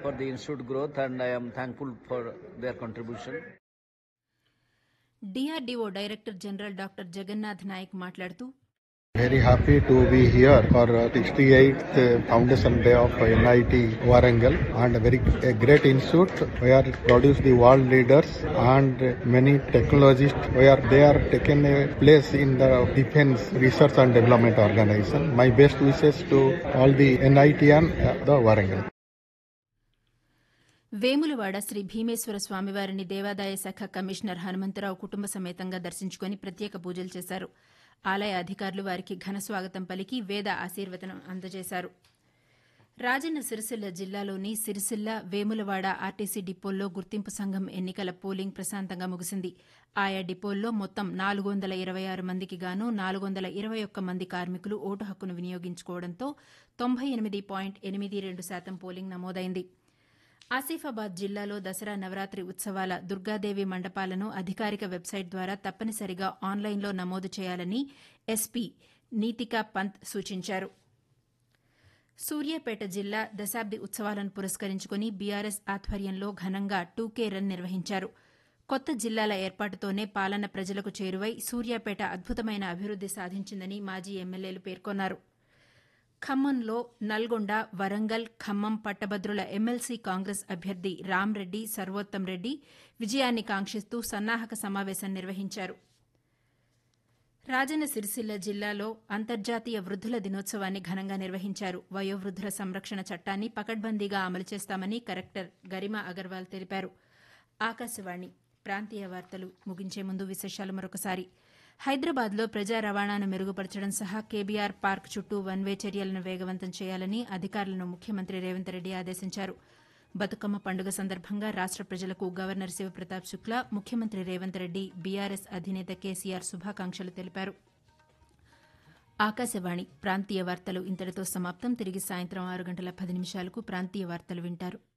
for the institute growth and I am thankful for their contribution. DRDO director general doctor Jagannath Nayak మాట్లాడుతూ Very happy to be here for uh, 68th uh, Foundation Day of NIT Warangal and a very a great institute where it produce the world leaders and many technologists where they are taken a place in the defense research and development organization. My best wishes to all the NIT and uh, the Warangal. Vemulawada Shri Bhimeswara స్వామివారిని దేవాదాయ శాఖ commissioner Hanumantharao కుటుంబ సమేతంగా దర్శించుకుని ప్రత్యేక పూజలు చేశారు ఆలయ అధికారులు వారికి ఘన స్వాగతం పలికి వేద ఆశీర్వచనం అందజేశారు రాజన్న సిరిసిల్ల జిల్లాలోని సిరిసిల్ల వేములవాడ ఆర్టీసీ డిపోల్లో గుర్తింపు సంఘం ఎన్నికల పోలింగ్ ప్రశాంతంగా ముగిసింది ఆయా డిపోల్లో మొత్తం నాలుగు వందల ఇరవై ఆరు మందికి గాను నాలుగు వందల ఇరవై ఒక్క మంది కార్మికులు ఓటు హక్కును వినియోగించుకోవడంతో తొంభై ఎనిమిది పాయింట్ ఎనిమిది రెండు శాతం పోలింగ్ నమోదైంది ఆసిఫాబాద్ జిల్లాలో దసరా నవరాత్రి ఉత్సవాల దుర్గాదేవి మండపాలను అధికారిక వెబ్సైట్ ద్వారా తప్పనిసరిగా ఆన్లైన్లో నమోదు చేయాలని ఎస్పీ నీతికా పంత్ సూచించారు సూర్యాపేట జిల్లా దశాబ్ది ఉత్సవాలను పురస్కరించుకుని బీఆర్ఎస్ ఆధ్వర్యంలో ఘనంగా టూకే రన్ నిర్వహించారు కొత్త జిల్లాల ఏర్పాటుతోనే పాలన ప్రజలకు చేరువై సూర్యాపేట అద్భుతమైన అభివృద్ది సాధించిందని మాజీ ఎమ్మెల్యేలు పేర్కొన్నారు ఖమ్మంలో నల్గొండ వరంగల్ ఖమ్మం పట్టభద్రుల ఎమ్మెల్సీ కాంగ్రెస్ అభ్యర్థి రామ్రెడ్డి సర్వోత్తం రెడ్డి విజయాన్ని కాంక్షిస్తూ సన్నాహక సమావేశం నిర్వహించారు రాజన్న సిరిసిల్ల జిల్లాలో అంతర్జాతీయ వృద్ధుల దినోత్సవాన్ని ఘనంగా నిర్వహించారు వయోవృద్ధుల సంరక్షణ చట్టాన్ని పకడ్బందీగా అమలు చేస్తామని కలెక్టర్ గరిమా అగర్వాల్ తెలిపారు ఆకాశవాణి ప్రాంతీయ వార్తలు ముగించే ముందు విశేషాలు మరొకసారి హైదరాబాద్లో ప్రజా రవాణాను మెరుగుపరచడం సహా కేబీఆర్ పార్క్ చుట్టూ వన్ వే చర్యలను వేగవంతం చేయాలని అధికారులను ముఖ్యమంత్రి రేవంత్ రెడ్డి ఆదేశించారు బతుకమ్మ పండుగ సందర్భంగా రాష్ట ప్రజలకు గవర్నర్ శివప్రతాప్ శుక్లా ముఖ్యమంత్రి రేవంత్ రెడ్డి బీఆర్ఎస్ అధినేత కేసీఆర్ శుభాకాంక్షలు తెలిపారు ఆకాశవాణి ప్రాంతీయ వార్తలు ఇంతటితో సమాప్తం తిరిగి సాయంత్రం ఆరు గంటల పది నిమిషాలకు ప్రాంతీయ వార్తలు వింటారు